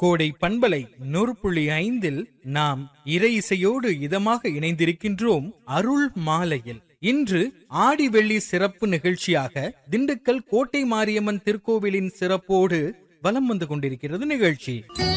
கோடை பண்பலை நூறு புள்ளி ஐந்தில் நாம் இறை இசையோடு இதமாக இணைந்திருக்கின்றோம் அருள் மாலையில் இன்று ஆடி வெள்ளி சிறப்பு நிகழ்ச்சியாக திண்டுக்கல் கோட்டை மாரியம்மன் திருக்கோவிலின் சிறப்போடு வலம் வந்து கொண்டிருக்கிறது நிகழ்ச்சி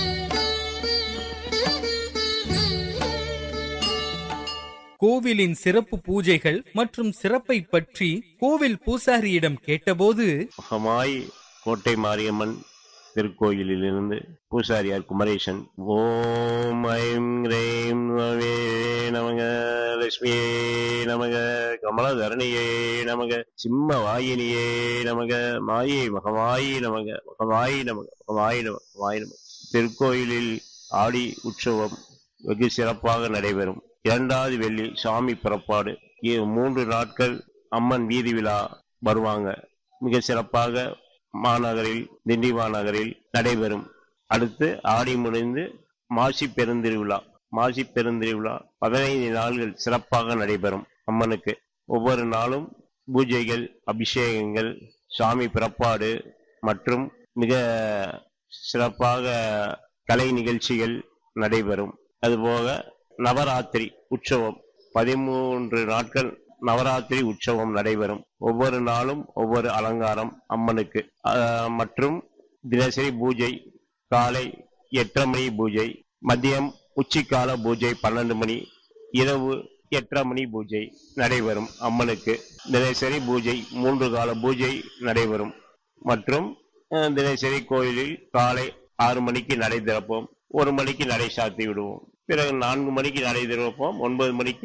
கோவிலின் சிறப்பு பூஜைகள் மற்றும் சிறப்பை பற்றி கோவில் பூசாரியிடம் கேட்டபோது மகமாய் கோட்டை மாரியம்மன் திருக்கோயிலிலிருந்து பூசாரியார் குமரேசன் ஓம் ஐம் ரேம் நவே நமக லட்சுமியே நமக கமலதரணியே நமக சிம்ம வாயினியே நமக மாயே மகமாயி நமக மகமாயி நமக மகமாயி நமக மகமாயி நமக திருக்கோயிலில் ஆடி உற்சவம் வெகு சிறப்பாக நடைபெறும் இரண்டாவது வெள்ளி சாமி புறப்பாடு இ- மூன்று நாட்கள் அம்மன் வீதி விழா வருவாங்க மிக சிறப்பாக மாநகரில் திண்டி மாநகரில் நடைபெறும் அடுத்து ஆடி முடிந்து மாசி பெருந்திருவிழா மாசி பெருந்திருவிழா பதினைந்து நாள்கள் சிறப்பாக நடைபெறும் அம்மனுக்கு ஒவ்வொரு நாளும் பூஜைகள் அபிஷேகங்கள் சாமி புறப்பாடு மற்றும் மிக சிறப்பாக கலை நிகழ்ச்சிகள் நடைபெறும் அதுபோக நவராத்திரி உற்சவம் பதிமூன்று நாட்கள் நவராத்திரி உற்சவம் நடைபெறும் ஒவ்வொரு நாளும் ஒவ்வொரு அலங்காரம் அம்மனுக்கு ஆஹ், மற்றும் தினசரி பூஜை காலை எட்டரை மணி பூஜை மதியம் உச்சிக்கால பூஜை பன்னெண்டு மணி இரவு எட்டரை மணி பூஜை நடைபெறும் அம்மனுக்கு தினசரி பூஜை மூன்று கால பூஜை நடைபெறும் மற்றும் அஹ், தினசரி கோயிலில் காலை ஆறு மணிக்கு நடை திறப்போம் ஒரு மணிக்கு நடை சாத்தி விடுவோம் பிறகு நான்கு மணிக்கு நடை திறப்போம் ஒன்பது மணிக்கு